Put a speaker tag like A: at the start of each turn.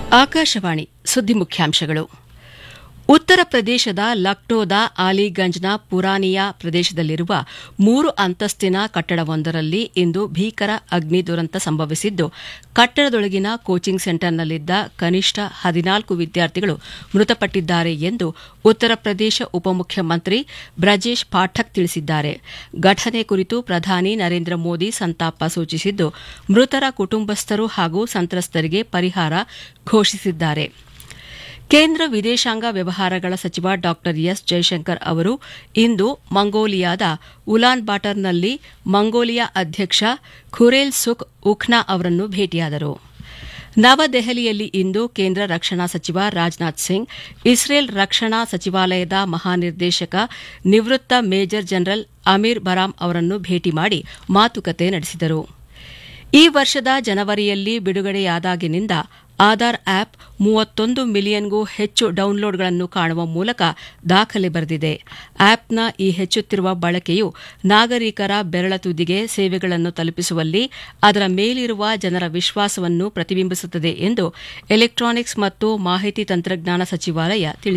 A: ಆಕಾಶವಾಣಿ ಸುದ್ದಿ ಮುಖ್ಯಾಂಶಗಳು ಉತ್ತರ ಪ್ರದೇಶದ ಲಕ್ನೋದ ಅಲಿಗಂಜ್ನ ಪುರಾನಿಯಾ ಪ್ರದೇಶದಲ್ಲಿರುವ ಮೂರು ಅಂತಸ್ತಿನ ಕಟ್ಟಡವೊಂದರಲ್ಲಿ ಇಂದು ಭೀಕರ ಅಗ್ನಿ ದುರಂತ ಸಂಭವಿಸಿದ್ದು ಕಟ್ಟಡದೊಳಗಿನ ಕೋಚಿಂಗ್ ಸೆಂಟರ್ನಲ್ಲಿದ್ದ ಕನಿಷ್ಠ ಹದಿನಾಲ್ಕು ವಿದ್ಯಾರ್ಥಿಗಳು ಮೃತಪಟ್ಟಿದ್ದಾರೆ ಎಂದು ಉತ್ತರ ಪ್ರದೇಶ ಉಪಮುಖ್ಯಮಂತ್ರಿ ಬ್ರಜೇಶ್ ಪಾಠಕ್ ತಿಳಿಸಿದ್ದಾರೆ ಘಟನೆ ಕುರಿತು ಪ್ರಧಾನಿ ನರೇಂದ್ರ ಮೋದಿ ಸಂತಾಪ ಸೂಚಿಸಿದ್ದು ಮೃತರ ಕುಟುಂಬಸ್ಥರು ಹಾಗೂ ಸಂತ್ರಸ್ತರಿಗೆ ಪರಿಹಾರ ಘೋಷಿಸಿದ್ದಾರೆ ಕೇಂದ್ರ ವಿದೇಶಾಂಗ ವ್ಯವಹಾರಗಳ ಸಚಿವ ಡಾ ಎಸ್ ಜೈಶಂಕರ್ ಅವರು ಇಂದು ಮಂಗೋಲಿಯಾದ ಉಲಾನ್ ಬಾಟರ್ನಲ್ಲಿ ಮಂಗೋಲಿಯಾ ಅಧ್ಯಕ್ಷ ಖುರೇಲ್ ಸುಖ್ ಉಖ್ನಾ ಅವರನ್ನು ಭೇಟಿಯಾದರು ನವದೆಹಲಿಯಲ್ಲಿ ಇಂದು ಕೇಂದ್ರ ರಕ್ಷಣಾ ಸಚಿವ ರಾಜನಾಥ್ ಸಿಂಗ್ ಇಸ್ರೇಲ್ ರಕ್ಷಣಾ ಸಚಿವಾಲಯದ ಮಹಾನಿರ್ದೇಶಕ ನಿವೃತ್ತ ಮೇಜರ್ ಜನರಲ್ ಅಮೀರ್ ಬರಾಮ್ ಅವರನ್ನು ಭೇಟಿ ಮಾಡಿ ಮಾತುಕತೆ ನಡೆಸಿದರು ಈ ವರ್ಷದ ಜನವರಿಯಲ್ಲಿ ಬಿಡುಗಡೆಯಾದಾಗಿನಿಂದ ಆಧಾರ್ ಆಪ್ ಮೂವತ್ತೊಂದು ಮಿಲಿಯನ್ಗೂ ಹೆಚ್ಚು ಡೌನ್ಲೋಡ್ಗಳನ್ನು ಕಾಣುವ ಮೂಲಕ ದಾಖಲೆ ಬರೆದಿದೆ ಆಪ್ನ ಈ ಹೆಚ್ಚುತ್ತಿರುವ ಬಳಕೆಯು ನಾಗರಿಕರ ಬೆರಳ ತುದಿಗೆ ಸೇವೆಗಳನ್ನು ತಲುಪಿಸುವಲ್ಲಿ ಅದರ ಮೇಲಿರುವ ಜನರ ವಿಶ್ವಾಸವನ್ನು ಪ್ರತಿಬಿಂಬಿಸುತ್ತದೆ ಎಂದು ಎಲೆಕ್ಟ್ರಾನಿಕ್ಸ್ ಮತ್ತು ಮಾಹಿತಿ ತಂತ್ರಜ್ಞಾನ ಸಚಿವಾಲಯ ತಿಳಿಸಿದೆ